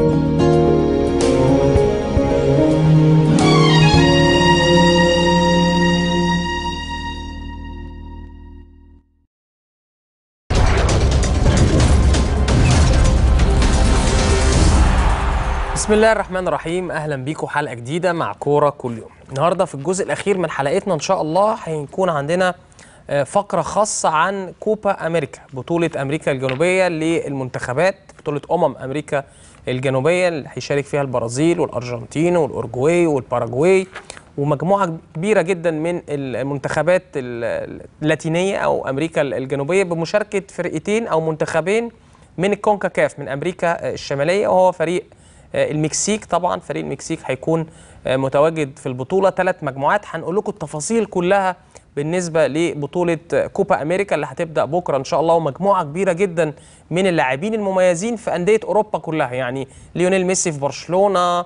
بسم الله الرحمن الرحيم اهلا بيكم حلقه جديده مع كوره كل يوم النهارده في الجزء الاخير من حلقتنا ان شاء الله هيكون عندنا آه، فقره خاصه عن كوبا امريكا بطوله امريكا الجنوبيه للمنتخبات بطوله امم امريكا الجنوبيه اللي هيشارك فيها البرازيل والارجنتين والاورجواي والباراجواي ومجموعه كبيره جدا من المنتخبات ال- اللاتينيه او امريكا الجنوبيه بمشاركه فرقتين او منتخبين من الكونكاكاف من امريكا الشماليه وهو فريق آه، المكسيك طبعا فريق المكسيك هيكون آه، متواجد في البطوله ثلاث مجموعات هنقول لكم التفاصيل كلها بالنسبه لبطوله آه، كوبا امريكا اللي هتبدا بكره ان شاء الله ومجموعه كبيره جدا من اللاعبين المميزين في انديه اوروبا كلها يعني ليونيل ميسي في برشلونه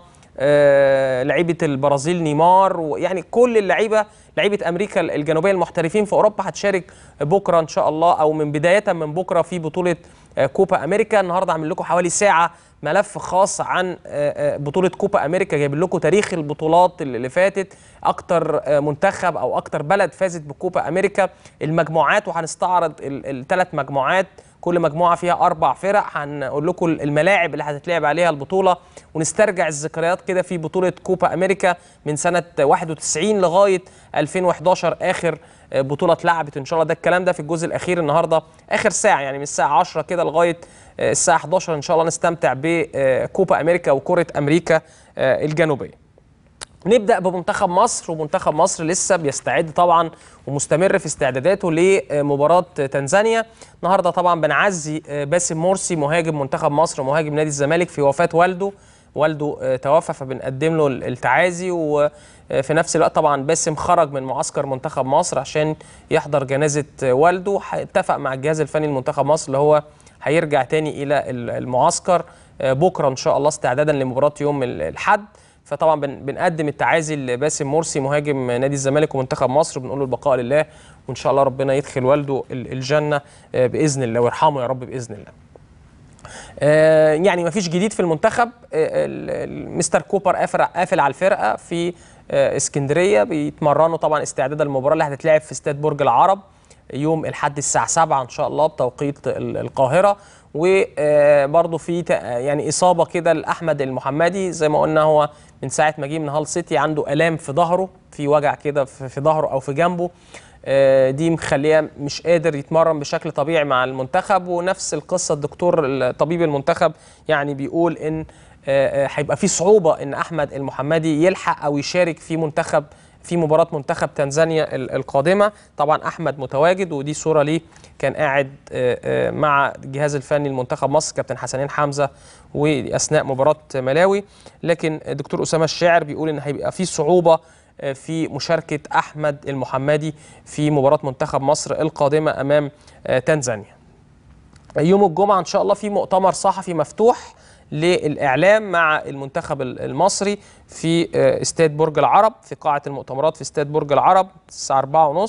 آه، لعيبه البرازيل نيمار ويعني كل اللعيبه لعيبه امريكا الجنوبيه المحترفين في اوروبا هتشارك بكره ان شاء الله او من بدايه من بكره في بطوله آه، كوبا امريكا النهارده عامل لكم حوالي ساعه ملف خاص عن آه، آه، بطوله كوبا امريكا جايب لكم تاريخ البطولات اللي اللي فاتت اكتر آه، منتخب او اكتر بلد فازت بكوبا امريكا المجموعات وهنستعرض الثلاث مجموعات كل مجموعه فيها اربع فرق هنقول لكم الملاعب اللي هتتلعب عليها البطوله ونسترجع الذكريات كده في بطوله كوبا امريكا من سنه 91 لغايه 2011 اخر بطوله اتلعبت ان شاء الله ده الكلام ده في الجزء الاخير النهارده اخر ساعه يعني من الساعه 10 كده لغايه الساعه 11 ان شاء الله نستمتع بكوبا امريكا وكره امريكا الجنوبيه نبدا بمنتخب مصر ومنتخب مصر لسه بيستعد طبعا ومستمر في استعداداته لمباراه تنزانيا النهارده طبعا بنعزي باسم مرسي مهاجم منتخب مصر ومهاجم نادي الزمالك في وفاه والده والده توفى فبنقدم له التعازي وفي نفس الوقت طبعا باسم خرج من معسكر منتخب مصر عشان يحضر جنازه والده اتفق مع الجهاز الفني لمنتخب مصر اللي هو هيرجع تاني الى المعسكر بكره ان شاء الله استعدادا لمباراه يوم الاحد فطبعا بنقدم التعازي لباسم مرسي مهاجم نادي الزمالك ومنتخب مصر بنقول له البقاء لله وان شاء الله ربنا يدخل والده الجنه باذن الله ويرحمه يا رب باذن الله. يعني ما فيش جديد في المنتخب مستر كوبر قافل قافل على الفرقه في اسكندريه بيتمرنوا طبعا استعدادا للمباراه اللي هتتلعب في استاد برج العرب يوم الاحد الساعه 7 ان شاء الله بتوقيت القاهره وبرضه في يعني اصابه كده لاحمد المحمدي زي ما قلنا هو من ساعه ما جه من هال سيتي عنده الام في ظهره في وجع كده في ظهره او في جنبه دي مخليه مش قادر يتمرن بشكل طبيعي مع المنتخب ونفس القصه الدكتور طبيب المنتخب يعني بيقول ان هيبقى في صعوبه ان احمد المحمدي يلحق او يشارك في منتخب في مباراة منتخب تنزانيا القادمة طبعا أحمد متواجد ودي صورة ليه كان قاعد مع الجهاز الفني لمنتخب مصر كابتن حسنين حمزة وأثناء مباراة ملاوي لكن الدكتور أسامة الشاعر بيقول إن هيبقى في صعوبة في مشاركة أحمد المحمدي في مباراة منتخب مصر القادمة أمام تنزانيا يوم الجمعة إن شاء الله في مؤتمر صحفي مفتوح للاعلام مع المنتخب المصري في استاد برج العرب في قاعه المؤتمرات في استاد برج العرب الساعه 4:30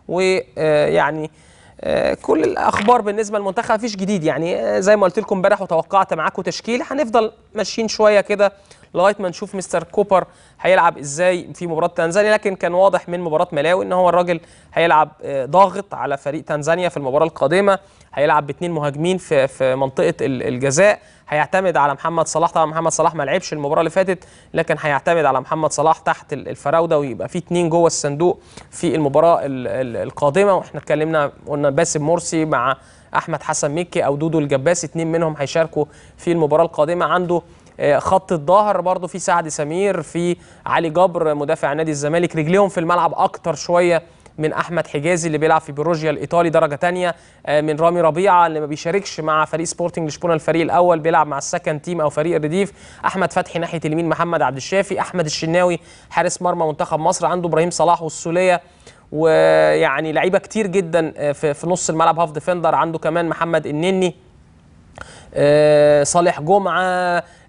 ويعني كل الاخبار بالنسبه للمنتخب مفيش جديد يعني زي ما قلت لكم امبارح وتوقعت معاكم تشكيل هنفضل ماشيين شويه كده لغايه ما نشوف مستر كوبر هيلعب ازاي في مباراه تنزانيا لكن كان واضح من مباراه ملاوي ان هو الراجل هيلعب ضاغط على فريق تنزانيا في المباراه القادمه هيلعب باثنين مهاجمين في في منطقه الجزاء هيعتمد على محمد صلاح طبعا محمد صلاح ما لعبش المباراه اللي فاتت لكن هيعتمد على محمد صلاح تحت الفراوده ويبقى في اثنين جوه الصندوق في المباراه القادمه واحنا اتكلمنا قلنا باسم مرسي مع احمد حسن مكي او دودو الجباس اثنين منهم هيشاركوا في المباراه القادمه عنده خط الظهر برضه في سعد سمير في علي جبر مدافع نادي الزمالك رجليهم في الملعب اكتر شويه من احمد حجازي اللي بيلعب في بروجيا الايطالي درجه ثانيه من رامي ربيعه اللي ما بيشاركش مع فريق سبورتنج لشبونه الفريق الاول بيلعب مع السكند تيم او فريق الرديف احمد فتحي ناحيه اليمين محمد عبد الشافي احمد الشناوي حارس مرمى منتخب مصر عنده ابراهيم صلاح والسوليه ويعني لعيبه كتير جدا في, في نص الملعب هاف ديفندر عنده كمان محمد النني آه صالح جمعه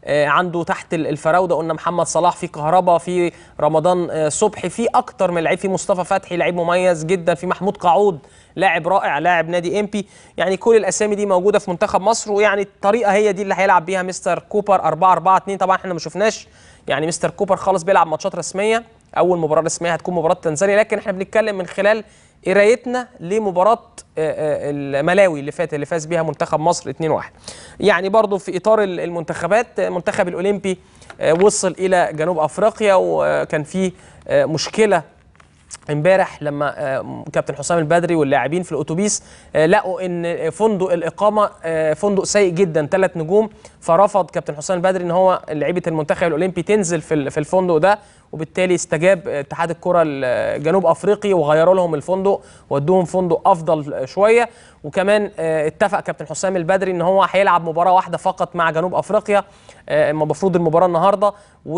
آه، عنده تحت ال- الفراوده قلنا محمد صلاح في كهربا في رمضان آه، صبحي في اكتر من لعيب في مصطفى فتحي لعيب مميز جدا في محمود قعود لاعب رائع لاعب نادي امبي يعني كل الاسامي دي موجوده في منتخب مصر ويعني الطريقه هي دي اللي هيلعب بيها مستر كوبر 4 4 2 طبعا احنا ما شفناش يعني مستر كوبر خالص بيلعب ماتشات رسميه اول مباراه رسميه هتكون مباراه تنزانيا لكن احنا بنتكلم من خلال قرايتنا لمباراه آه، آه، الملاوي اللي فات اللي فاز بيها منتخب مصر 2-1 يعني برضو في اطار ال- المنتخبات آه، المنتخب الاولمبي آه، وصل الى جنوب افريقيا وكان في آه، مشكله امبارح لما آه، كابتن حسام البدري واللاعبين في الاتوبيس آه، لقوا ان فندق الاقامه آه، فندق سيء جدا ثلاث نجوم فرفض كابتن حسام البدري ان هو لعيبه المنتخب الاولمبي تنزل في ال- في الفندق ده وبالتالي استجاب اتحاد الكره الجنوب افريقي وغيروا لهم الفندق ودوهم فندق افضل شويه وكمان آه، اتفق كابتن حسام البدري ان هو هيلعب مباراه واحده فقط مع جنوب افريقيا آه، المفروض المباراه النهارده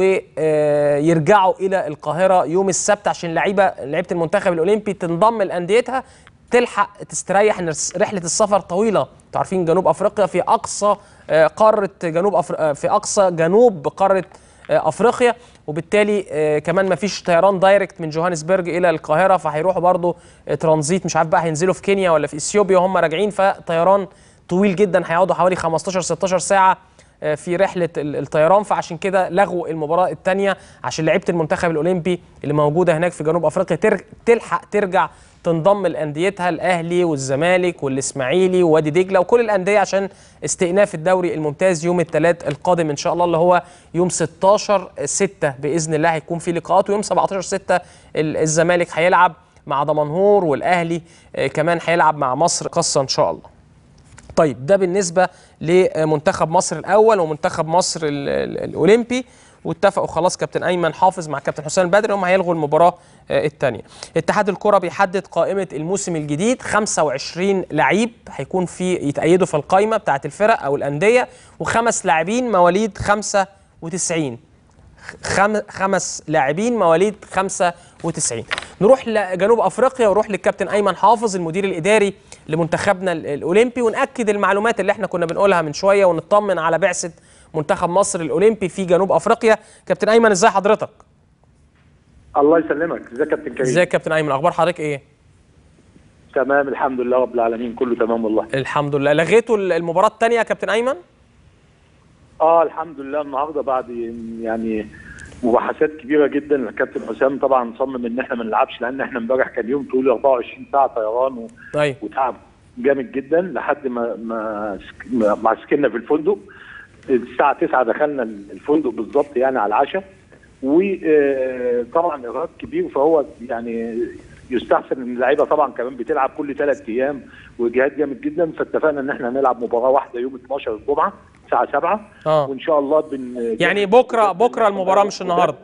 ويرجعوا الى القاهره يوم السبت عشان لعيبه لعيبه المنتخب الاولمبي تنضم لانديتها تلحق تستريح ان رحله السفر طويله انتوا عارفين جنوب افريقيا في اقصى آه، قاره جنوب أفر... آه، في اقصى جنوب قاره آه، افريقيا وبالتالي آه، كمان ما فيش طيران دايركت من جوهانسبرج الى القاهره فهيروحوا برضو آه، ترانزيت مش عارف بقى هينزلوا في كينيا ولا في اثيوبيا وهم راجعين فطيران طويل جدا هيقعدوا حوالي 15 16 ساعه آه، في رحله ال- الطيران فعشان كده لغوا المباراه الثانيه عشان لعيبه المنتخب الاولمبي اللي موجوده هناك في جنوب افريقيا تر... تلحق ترجع تنضم لانديتها الاهلي والزمالك والاسماعيلي ووادي دجله وكل الانديه عشان استئناف الدوري الممتاز يوم الثلاث القادم ان شاء الله اللي هو يوم 16 6 باذن الله هيكون في لقاءات ويوم 17 6 ال- الزمالك هيلعب مع دمنهور والاهلي آه، كمان هيلعب مع مصر قصه ان شاء الله طيب ده بالنسبه لمنتخب مصر الاول ومنتخب مصر ال- ال- الاولمبي واتفقوا خلاص كابتن ايمن حافظ مع كابتن حسام البدري هم هيلغوا المباراه الثانيه اتحاد الكره بيحدد قائمه الموسم الجديد 25 لعيب هيكون في يتأيدوا في القائمه بتاعه الفرق او الانديه وخمس لاعبين مواليد 95 خم... خمس لاعبين مواليد 95 نروح لجنوب افريقيا ونروح للكابتن ايمن حافظ المدير الاداري لمنتخبنا ال- الاولمبي وناكد المعلومات اللي احنا كنا بنقولها من شويه ونطمن على بعثه منتخب مصر الاولمبي في جنوب افريقيا كابتن ايمن ازاي حضرتك الله يسلمك ازيك يا كابتن كريم ازيك يا كابتن ايمن اخبار حضرتك ايه تمام الحمد لله رب العالمين كله تمام والله الحمد لله لغيتوا ال- المباراه الثانيه يا كابتن ايمن اه الحمد لله النهارده بعد يعني مباحثات كبيره جدا الكابتن حسام طبعا صمم ان احنا ما نلعبش لان احنا امبارح كان يوم طويل 24 ساعه طيران و... ايوه وتعب جامد جدا لحد ما ما سك- ما ما سكننا في الفندق الساعه 9 دخلنا الفندق بالظبط يعني على العشاء وطبعا ارهاق كبير فهو يعني يستحسن ان اللعيبه طبعا كمان بتلعب كل ثلاث ايام واجهاد جامد جدا فاتفقنا ان احنا هنلعب مباراه واحده يوم 12 الجمعه الساعه 7 اه وان شاء الله بن يعني بكره بكره المباراه مش النهارده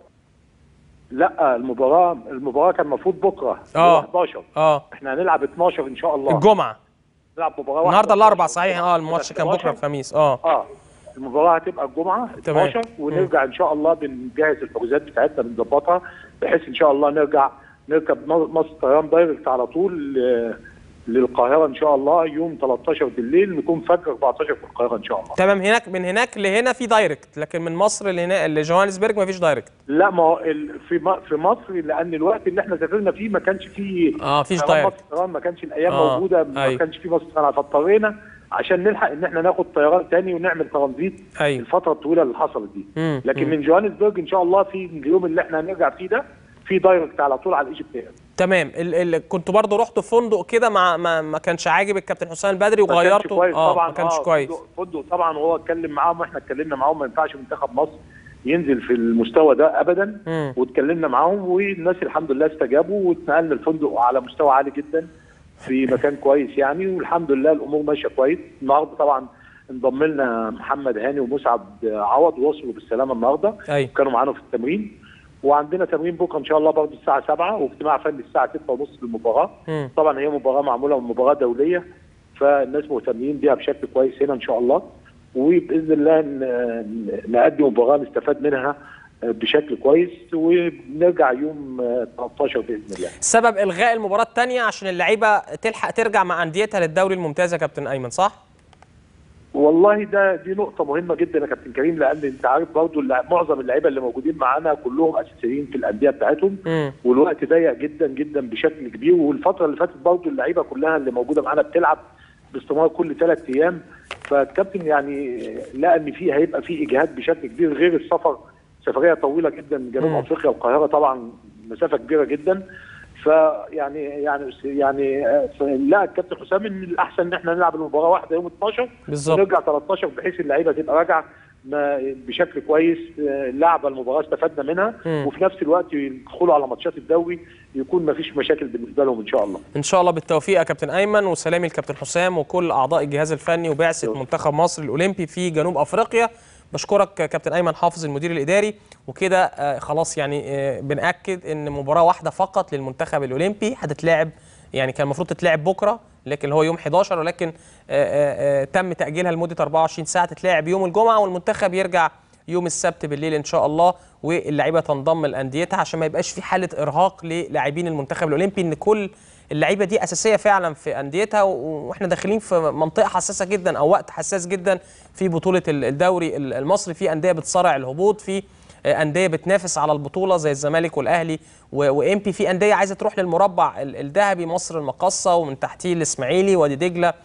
لا المباراه المباراه كان المفروض بكره آه. يوم 11 اه احنا هنلعب 12 ان شاء الله الجمعه نلعب مباراه واحده النهارده الاربع 12 صحيح اه الماتش كان بكره 12. الخميس اه اه المباراه هتبقى الجمعه تمام. 12 ونرجع ان شاء الله بنجهز الحجوزات بتاعتنا بنظبطها بحيث ان شاء الله نرجع نركب م- مصر طيران دايركت على طول آه، للقاهره ان شاء الله يوم 13 بالليل نكون فجر 14 في القاهره ان شاء الله تمام هناك من هناك لهنا في دايركت لكن من مصر لهنا لجوهانسبرج ما فيش دايركت لا ما هو ال- في م- في مصر لان الوقت اللي احنا سافرنا فيه ما كانش فيه اه فيش طيران دايركت مصر طيران ما كانش الايام آه، موجوده ما أيوة. كانش فيه مصر طيران فاضطرينا عشان نلحق ان احنا ناخد طيران تاني ونعمل ترانزيت ايوه الفتره الطويله اللي حصلت دي مم، لكن مم. من جوهانسبرج ان شاء الله في اليوم اللي احنا هنرجع فيه ده في دايركت على طول على الايجيبت اير تمام ال ال كنتوا برضو رحتوا فندق كده ما, ما ما كانش عاجب الكابتن حسام البدري ما كانش وغيرتوا كويس اه طبعا ما كانش آه، كويس فندق- فندق طبعا وهو اتكلم معاهم واحنا اتكلمنا معاهم ما ينفعش منتخب مصر ينزل في المستوى ده ابدا مم. واتكلمنا معاهم والناس الحمد لله استجابوا واتنقلنا الفندق على مستوى عالي جدا في مكان كويس يعني والحمد لله الامور ماشيه كويس النهارده طبعا انضم لنا محمد هاني ومسعد عوض وصلوا بالسلامه النهارده ايوه كانوا معانا في التمرين وعندنا تمرين بكره ان شاء الله برضه الساعه 7 واجتماع فني الساعه 6 ونص للمباراه مم. طبعا هي مباراه معموله مباراه دوليه فالناس مهتمين بيها بشكل كويس هنا ان شاء الله وباذن الله ن- نقدم مباراه نستفاد منها بشكل كويس ونرجع يوم 13 باذن الله. سبب الغاء المباراه الثانيه عشان اللعيبه تلحق ترجع مع انديتها للدوري الممتاز يا كابتن ايمن صح والله ده دي نقطة مهمة جدا يا كابتن كريم لأن أنت عارف برضه اللع- معظم اللعيبة اللي موجودين معانا كلهم أساسيين في الأندية بتاعتهم مم. والوقت ضيق جدا جدا بشكل كبير والفترة اللي فاتت برضه اللعيبة كلها اللي موجودة معانا بتلعب باستمرار كل ثلاث أيام فالكابتن يعني لقى إن في هيبقى في إجهاد بشكل كبير غير السفر سفرية طويلة جدا من جنوب مم. أفريقيا والقاهرة طبعا مسافة كبيرة جدا فيعني يعني يعني آه، لا الكابتن حسام ان الاحسن ان احنا نلعب المباراه واحده يوم 12 بالظبط ونرجع 13 بحيث اللعيبه تبقى راجعه ما بشكل كويس آه، لعبه المباراه استفدنا منها مم. وفي نفس الوقت يدخلوا على ماتشات الدوري يكون ما فيش مشاكل بالنسبه لهم ان شاء الله ان شاء الله بالتوفيق يا كابتن ايمن وسلامي الكابتن حسام وكل اعضاء الجهاز الفني وبعثه شكرا. منتخب مصر الاولمبي في جنوب افريقيا بشكرك كابتن ايمن حافظ المدير الاداري وكده آه، خلاص يعني آه، بناكد ان مباراه واحده فقط للمنتخب الاولمبي هتتلعب يعني كان المفروض تتلعب بكره لكن هو يوم 11 ولكن آه، آه، آه، تم تاجيلها لمده 24 ساعه تتلعب يوم الجمعه والمنتخب يرجع يوم السبت بالليل ان شاء الله واللعيبه تنضم لانديتها عشان ما يبقاش في حاله ارهاق للاعبين المنتخب الاولمبي ان كل اللعيبه دي اساسيه فعلا في انديتها و- واحنا داخلين في منطقه حساسه جدا او وقت حساس جدا في بطوله ال- الدوري ال- المصري في انديه بتصارع الهبوط في آه، انديه بتنافس على البطوله زي الزمالك والاهلي وامبي في انديه عايزه تروح للمربع ال- الذهبي مصر المقاصه ومن تحتيه الاسماعيلي وادي دجله آه،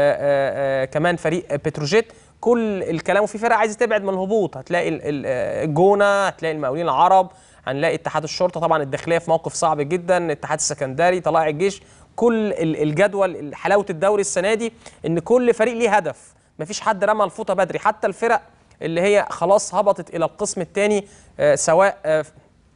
آه، آه، كمان فريق بتروجيت كل الكلام وفي فرق عايزه تبعد من الهبوط هتلاقي ال- ال- آه، الجونه هتلاقي المقاولين العرب هنلاقي اتحاد الشرطه طبعا الداخليه في موقف صعب جدا الاتحاد السكندري طلائع الجيش كل ال- الجدول حلاوه الدوري السنه دي ان كل فريق ليه هدف مفيش حد رمى الفوطه بدري حتى الفرق اللي هي خلاص هبطت الى القسم الثاني سواء آه،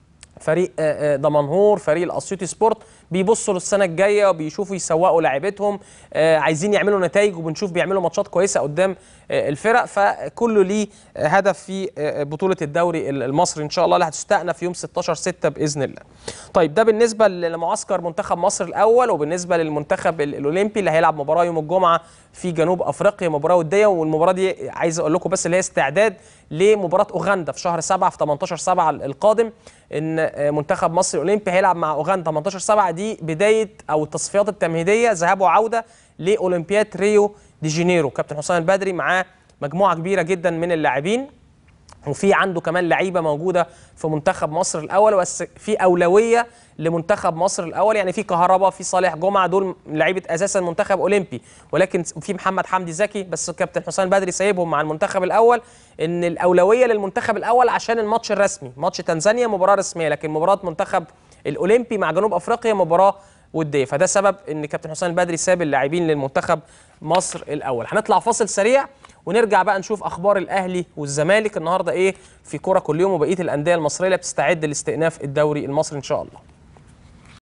فريق آه، آه، دمنهور فريق الاسيوطي سبورت بيبصوا للسنه الجايه وبيشوفوا يسوقوا لاعيبتهم آه، عايزين يعملوا نتائج وبنشوف بيعملوا ماتشات كويسه قدام آه، الفرق فكله ليه آه، هدف في آه، بطوله الدوري المصري ان شاء الله اللي هتستأنف يوم 16 6 باذن الله. طيب ده بالنسبه لمعسكر منتخب مصر الاول وبالنسبه للمنتخب ال- الاولمبي اللي هيلعب مباراه يوم الجمعه في جنوب افريقيا مباراه وديه والمباراه دي عايز اقول لكم بس اللي هي استعداد لمباراه اوغندا في شهر 7 في 18 7 القادم ان آه، منتخب مصر الاولمبي هيلعب مع اوغندا 18 7 دي بدايه او التصفيات التمهيديه ذهاب وعوده لاولمبياد ريو دي جانيرو كابتن حسام البدري معاه مجموعه كبيره جدا من اللاعبين وفي عنده كمان لعيبه موجوده في منتخب مصر الاول بس في اولويه لمنتخب مصر الاول يعني في كهربا في صالح جمعه دول لعيبه اساسا منتخب اولمبي ولكن في محمد حمدي زكي بس كابتن حسام بدري سايبهم مع المنتخب الاول ان الاولويه للمنتخب الاول عشان الماتش الرسمي ماتش تنزانيا مباراه رسميه لكن مباراه منتخب الاولمبي مع جنوب افريقيا مباراه وديه فده سبب ان كابتن حسام البدري ساب اللاعبين للمنتخب مصر الاول هنطلع فاصل سريع ونرجع بقى نشوف اخبار الاهلي والزمالك النهارده ايه في كوره كل يوم وبقيه الانديه المصريه اللي بتستعد لاستئناف الدوري المصري ان شاء الله